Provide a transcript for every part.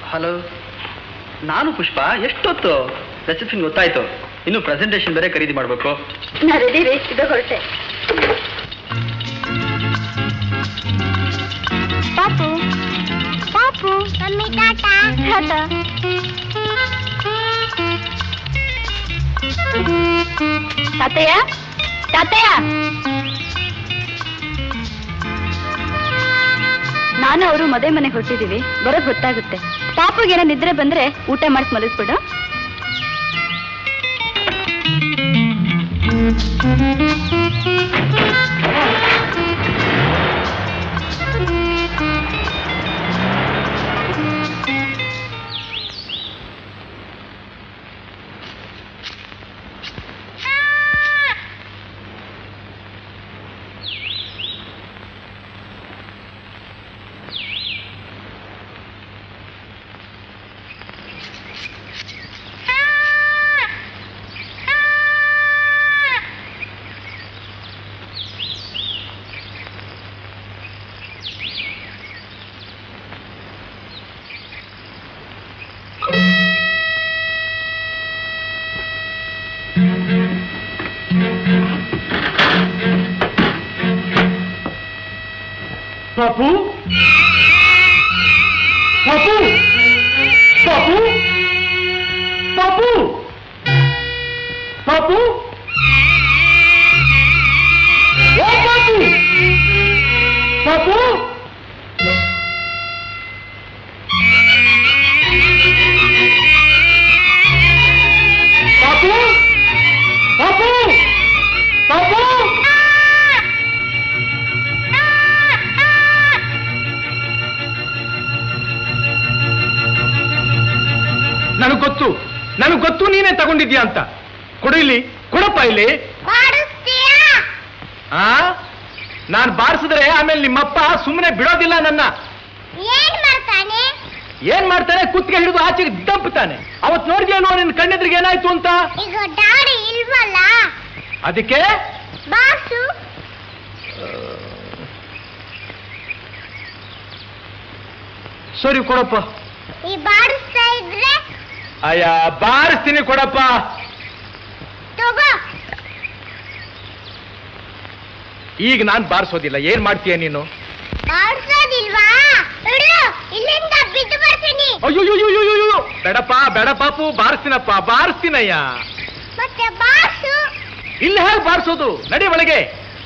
Hello ನಾನು ಪುಷ್ಪ ಎಷ್ಟೊತ್ತು reception ಗೊತ್ತಾಯ್ತು ಇನ್ನು ಪ್ರೆಸೆಂಟೇಷನ್ ಬೇರೆ ಖರೀದಿ ಮಾಡಬೇಕು ನಾ ರೆಡಿ ರೀ ಇದು ಹೊರಟೆ ಪಾಪು ಪಾಪು ಮಮ್ಮಿ ಟಾಟಾ ಟಾಟಾ ತಾತಯ್ಯ ತಾತಯ್ಯ ನಾನು ಅವರು ಮದುವೆ ಮನೆಗೆ ಹೊರಟಿದೀವಿ ಬರೋದು ಗೊತ್ತಾಗುತ್ತೆ ಪಾಪುಗೇನ ನಿದ್ರೆ ಬಂದ್ರೆ ಊಟ ಮಾಡಿಸಿ ಮಲಗಿಸ್ಬಿಡು ಪಾಪು ಪಾಪು ಪಾಪು ಪಾಪು ಪಾಪು ಓ ಪಾಪು ಪಾಪು ಪಾಪು ಪಾಪು ಪಾಪು ನನಗೆ ಗೊತ್ತು ನನಗೆ ಗೊತ್ತು ನೀನೇ ತಗೊಂಡಿದ್ಯಾ ಅಂತ ಕೊಡು ಇಲ್ಲಿ ಕೊಡಪ್ಪ ಇಲ್ಲಿ ಆ ನಾನು ಬಾರಿಸಿದ್ರೆ ಆಮೇಲೆ ನಿಮ್ಮಪ್ಪ ಸುಮ್ಮನೆ ಬಿಡೋದಿಲ್ಲ ನನ್ನ ಏನ್ ಮಾಡ್ತಾನೆ ಏನ್ ಮಾಡ್ತಾನೆ ಕುತ್ತಿಗೆ ಹಿಡಿದು ಆಚೆಗೆ ದಂಪುತ್ತಾನೆ ಅವತ್ ನೋಡಿದ್ಯೇನೋ ನಿನ್ನ ಕಣ್ಣೆದ್ರಿಗೆ ಏನಾಯ್ತು ಅಂತ ಈಗ ದಾಡಿ ಇಲ್ವಲ್ಲ ಅದಕ್ಕೆ ಬಾಸು ಸರಿ ಕೊಡಪ್ಪ ಈ ಬಾಡಿಸ್ತಾ ಇದ್ರೆ ಅಯ್ಯ ಬಾರಿಸ್ತೀನಿ ಕೊಡಪ್ಪ ತಗೋ ಈಗ ನಾನ್ ಬಾರಿಸೋದಿಲ್ಲ ಏನ್ ಮಾಡ್ತೀಯ ನೀನು ಬಾಡಿಸೋದಿಲ್ವಾ ಇಡು ಇಲ್ಲಿಂದ ಬಿದ್ದು ಬರ್ತೀನಿ ಅಯ್ಯೋ ಬೇಡಪ್ಪ ಬೇಡ ಪಾಪು ಬಾರಿಸ್ತೀನಪ್ಪ ಬಾರಿಸ್ತೀನಯ್ಯ ಮತ್ತೆ ಬಾಸು ಇಲ್ಲಿ ಹೇಗೆ ಬಾರಿಸೋದು ನಡಿ ಒಳಗೆ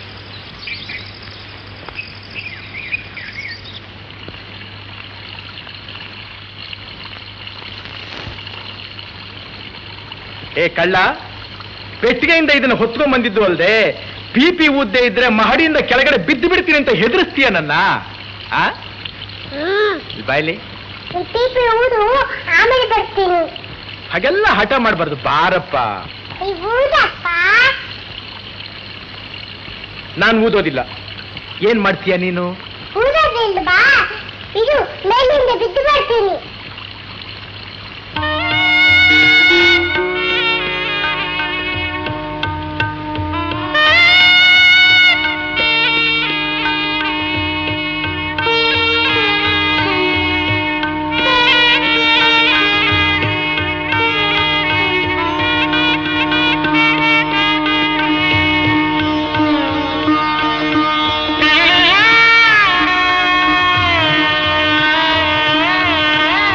ಏ ಕಳ್ಳ ಪೆಟ್ಟಿಗೆಯಿಂದ ಇದನ್ನ ಹೊತ್ಕೊಂಡ್ ಬಂದಿದ್ದು ಅಲ್ದೆ ಪಿ ಪಿ ಊದ್ದೆ ಇದ್ರೆ ಮಹಡಿಯಿಂದ ಕೆಳಗಡೆ ಬಿದ್ದು ಬಿಡ್ತೀನಿ ಅಂತ ಹೆದರ್ಸ್ತೀಯ ನನ್ನ ಆ ಹ್ಮ್ ಇಲ್ಲಿ ಬಾಯ್ಲಿ ಈ ಟಿಪಿ ಊದು ಆಮೇಲೆ ಬರ್ತೀನಿ ಹಾಗೆಲ್ಲ ಹಠ ಮಾಡಬಾರ್ದು ಬಾರಪ್ಪ ಈ ಊದಪ್ಪ ನಾನು ಊದೋದಿಲ್ಲ ಏನ್ ಮಾಡ್ತೀಯ ನೀನು ಊದೋದಿಲ್ವಾ ಇದು ಮೇಲಿಂದ ಬಿದ್ದು ಬರ್ತೀನಿ ಆ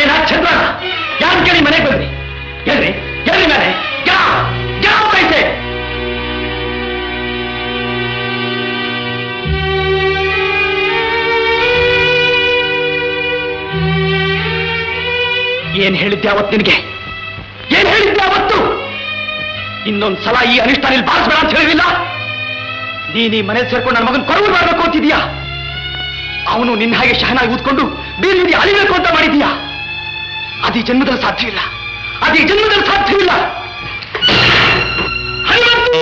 ನಾನೇನಾ ಚಂದ್ರ ಯಾರು ಕೇಳಿ ಮನೆಗೆ ಬಂದ್ರಿ ಎಲ್ರಿ ಎಲ್ಲಿ ಮೇಲೆ ಯಾವ ಯಾವ ಪೈಸೆ ಏನ್ ಹೇಳಿದ್ದೆ ಅವತ್ತು ನಿನಗೆ ಏನ್ ಹೇಳಿದ್ದೆ ಅವತ್ತು ಇನ್ನೊಂದ್ ಸಲ ಈ ಅನಿಷ್ಟ ನೀನು ಬಾರಿಸ್ಬೇಡ ಅಂತ ಹೇಳಿದಿಲ್ಲ ನೀನ್ ಈ ಮನೆ ಸೇರ್ಕೊಂಡು ನನ್ನ ಮಗನ್ ಕೊರವು ಮಾಡ್ಬೇಕು ಅಂತಿದ್ಯಾ ಅವನು ನಿನ್ನ ಹಾಗೆ ಶಹನಾಗಿ ಊದ್ಕೊಂಡು ಬೀದಿ ಅಳಿಬೇಕು ಅಂತ ಮಾಡಿದೀಯಾ ಅದು ಈ ಜನ್ಮದಲ್ಲಿ ಸಾಧ್ಯವಿಲ್ಲ ಅದು ಈ ಜನ್ಮದಲ್ಲಿ ಸಾಧ್ಯವಿಲ್ಲ ಹನುಮಂತು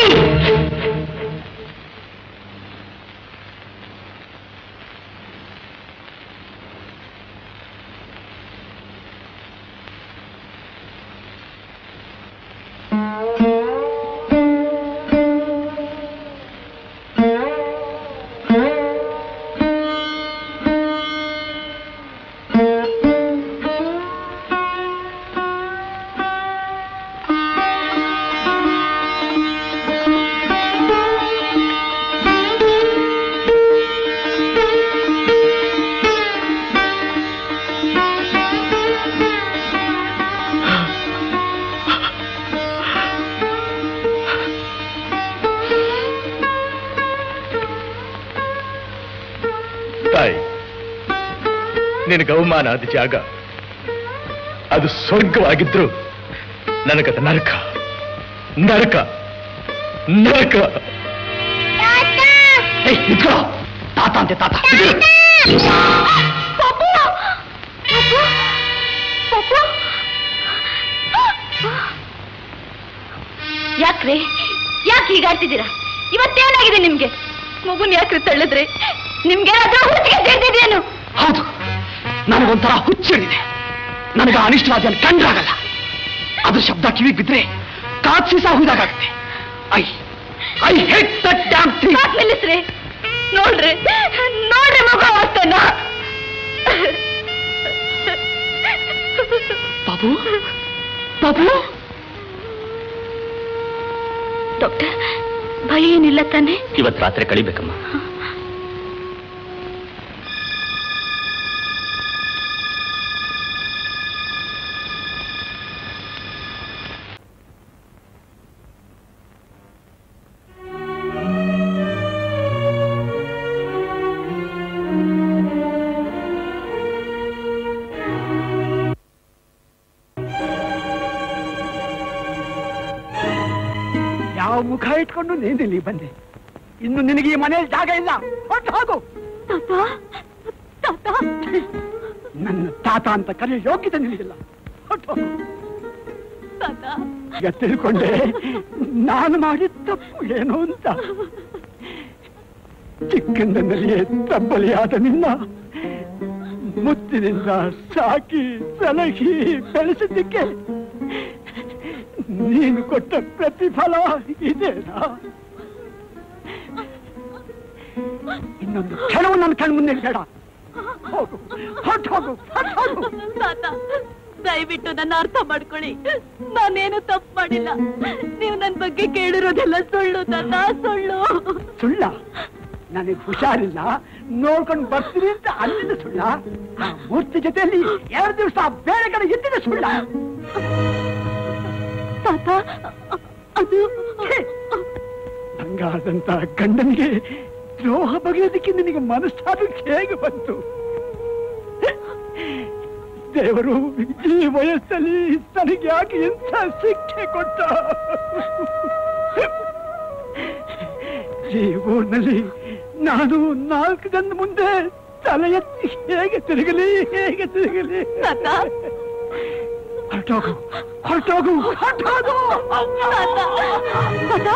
ತಾಯಿ ನಿನಗೆ ಅವಮಾನ ಆದ ಜಾಗ ಅದು ಸ್ವರ್ಗವಾಗಿದ್ರು ನನಗದ ನರಕ ನರಕ ನರಕ ಏಯ್, ನಿಂತ್ಕೋ. ತಾತ ಅಂತೆ ತಾತ ಯಾಕ್ರಿ ಯಾಕೆ ಹೀಗಾಡ್ತಿದ್ದೀರಾ ಇವತ್ತೇನಾಗಿದೆ ನಿಮ್ಗೆ ಮಗುನ್ ಯಾಕ್ರಿ ತಳ್ಳಿದ್ರಿ ನಿಮ್ಗೇನಾದ್ರೂ ಹುಚ್ಚಿಗೆ ಸೇರ್ತಿದ್ಯೇನು ಹೌದು ನನಗೊಂಥರ ಹುಚ್ಚಿಡಿದೆ ನನಗೆ ಆ ಅನಿಷ್ಟವಾದ ಅಲ್ಲಿ ಕಂಡ್ರಾಗಲ್ಲ ಅದ್ರ ಶಬ್ದ ಕಿವಿಗೆ ಬಿದ್ರೆ ಕಾತ್ಸಿಸ ಹುಯ್ದಾಗತ್ತೆ I I hate that damn thing ಸಾಕ್ ನಿಲ್ಲಿಸ್ರಿ ನೋಡ್ರಿ ನೋಡ್ರಿ ಮಗು ಅವಸ್ಥೆನ ಬಾಬು ಬಾಬು ಡಾಕ್ಟರ್ ಭಯ ಏನಿಲ್ಲ ತಾನೆ ಇವತ್ತು ರಾತ್ರಿ ಕಳಿಬೇಕಮ್ಮ ಯಾವ ಮುಖ ಇಟ್ಕೊಂಡು ನೀನು ಇಲ್ಲಿ ಬಂದೆ ಇನ್ನು ನಿನಗೆ ಈ ಮನೆಯಲ್ಲಿ ಜಾಗ ಇಲ್ಲ ಹೊಟ್ಟು ಹೋಗು ನನ್ನ ತಾತ ಅಂತ ಕರೆಯೋ ಯೋಗ್ಯತೆ ನಿನಗಿಲ್ಲ ಹೊಟ್ಟು ಹೋಗು ಈಗ ತಿಳ್ಕೊಂಡೆ ನಾನು ಮಾಡಿದ ತಪ್ಪು ಏನು ಅಂತ ಚಿಕ್ಕಂದಿನಲ್ಲಿಯೇ ತಬ್ಬಲಿಯಾದ ನಿನ್ನ ಮುತ್ತಿನಿಂದ ಸಾಕಿ ಸಲಹಿ ಬೆಳೆಸಿದ್ದಕ್ಕೆ ನೀನು ಕೊಟ್ಟ ಪ್ರತಿಫಲ ಇದೇನಾ ಇನ್ನೊಂದು ಕ್ಷಣವು ನನ್ನ ಕಣ್ಣು ಮುಂದೆ ಬೇಡ ಹೋಗು ಹೊಟ್ಟು ಹೋಗು ಹೊರ್ಟ್ ಹೋಗು ತಾತ ದಯವಿಟ್ಟು ನನ್ನ ಅರ್ಥ ಮಾಡ್ಕೊಳ್ಳಿ ನಾನೇನು ತಪ್ಪು ಮಾಡಿಲ್ಲ ನೀವು ನನ್ನ ಬಗ್ಗೆ ಕೇಳಿರೋದೆಲ್ಲ ಸುಳ್ಳು ತಾತ ಸುಳ್ಳು ಸುಳ್ಳ ನನಗೆ ಹುಷಾರಿಲ್ಲ ನೋಡ್ಕೊಂಡು ಬರ್ತೀನಿ ಅಂತ ಅಲ್ಲಿಂದ ಸುಳ್ಳ ಆ ಮೂರ್ತಿ ಜೊತೆಯಲ್ಲಿ ಎರಡು ದಿವಸ ಬೇರೆ ಕಡೆ ಇದ್ದಿದ್ದ ಸುಳ್ಳ ತಾತ ಅದು ಛೇ! ಹಂಗಾದಂತ ಗಂಡನಿಗೆ ದ್ರೋಹ ಬಗೆಯೋದಕ್ಕೆ ನಿನಗೆ ಮನಸ್ಸಾದ್ರು ಹೇಗೆ ಬಂತು ದೇವರು ಈ ವಯಸ್ಸಲ್ಲಿ ತನಗೆ ಯಾಕೆ ಇಂಥ ಶಿಕ್ಷೆ ಕೊಟ್ಟ ಈ ಊರಿನಲ್ಲಿ ನಾನು ನಾಲ್ಕು ಜನ ಮುಂದೆ ತಲೆ ಎತ್ತಿ ಹೇಗೆ ತಿರುಗಲಿ ಹೇಗೆ ತಿರುಗಲಿ ತಾತ ಹೊರಟೋಗು ಹೊರಟೋಗು ಹೊರಟೋಗು ತಾತ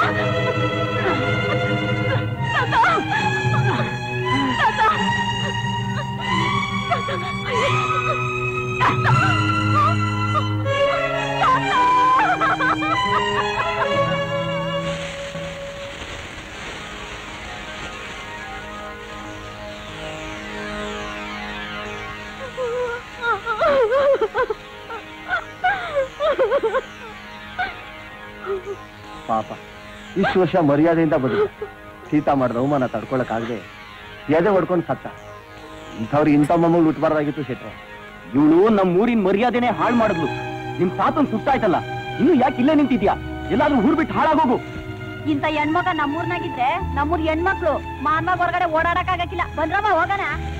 ಪಾಪ ಇಷ್ಟು ವರ್ಷ ಮರ್ಯಾದೆಯಿಂದ ಬದುಕು ಸೀತಾ ಮಾಡಿದ ಅವಮಾನ ತಡ್ಕೊಳಕ್ಕಾಗದೆ ಎದೆ ಹೊಡ್ಕೊಂಡು ಸತ್ತ ಇಂಥವ್ರು ಇಂಥ ಮೊಮ್ಮಗಳು ಹುಟ್ಟಬಾರ್ದಾಗಿತ್ತು ಶೆಟ್ರೆ ಇವಳು ನಮ್ಮ ಊರಿನ ಮರ್ಯಾದೆನೆ ಹಾಳು ಮಾಡಿದ್ಲು ನಿಮ್ ತಾತನ್ ಸುತ್ತಾಯ್ತಲ್ಲ ಇನ್ನು ಯಾಕೆ ಇಲ್ಲೇ ನಿಂತಿದ್ಯಾ ಎಲ್ಲಾದ್ರೂ ಊರ್ ಬಿಟ್ಟು ಹಾಳಾಗೋಗು ಇಂಥ ಹೆಣ್ಮಗ ನಮ್ಮೂರ್ನಾಗಿದ್ರೆ ನಮ್ಮೂರ್ ಹೆಣ್ಮಕ್ಳು ಮಾನ್ಮಾಗ ಹೊರಗಡೆ ಓಡಾಡಕ್ ಆಗಕ್ಕಿಲ್ಲ ಬಂದ್ರಮ್ಮ ಹೋಗೋಣ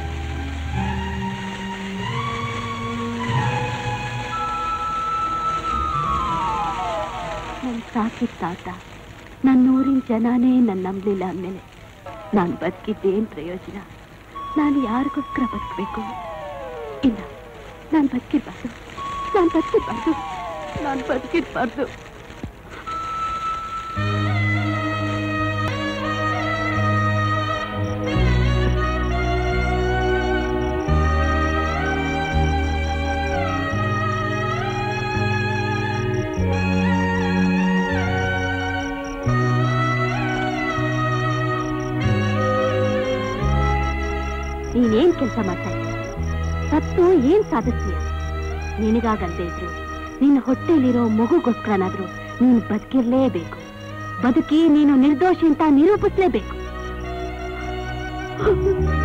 ನನ್ ಸಾಕಿದ ತಾತ ನನ್ನ ಊರಿನ ಜನನೇ ನನ್ನ ನಂಬಲಿಲ್ಲ ಅಂದಮೇಲೆ ನಾನು ಬದುಕಿದ್ದೇನ್ ಪ್ರಯೋಜನ ನಾನು ಯಾರಿಗೋಸ್ಕರ ಬದುಕಬೇಕು ಇಲ್ಲ ನಾನು ಬದುಕಿರ್ಬಾರ್ದು ನಾನು ಬದುಕಿರ್ಬಾರ್ದು ನಾನು ಬದುಕಿರ್ಬಾರ್ದು ನೀನೇನ್ ಕೆಲಸ ಮಾಡ್ತಾ ಇದ್ದೀಯ ಸತ್ತು ಏನ್ ಸಾಧಿಸ್ತೀಯ ನಿನಗಾಗಲ್ದೇ ಇದ್ರು ನಿನ್ನ ಹೊಟ್ಟೆಲಿರೋ ಮಗುಗೋಸ್ಕರನಾದ್ರೂ ನೀನು ಬದುಕಿರ್ಲೇಬೇಕು ಬದುಕಿ ನೀನು ನಿರ್ದೋಷಿ ಅಂತ ನಿರೂಪಿಸ್ಲೇಬೇಕು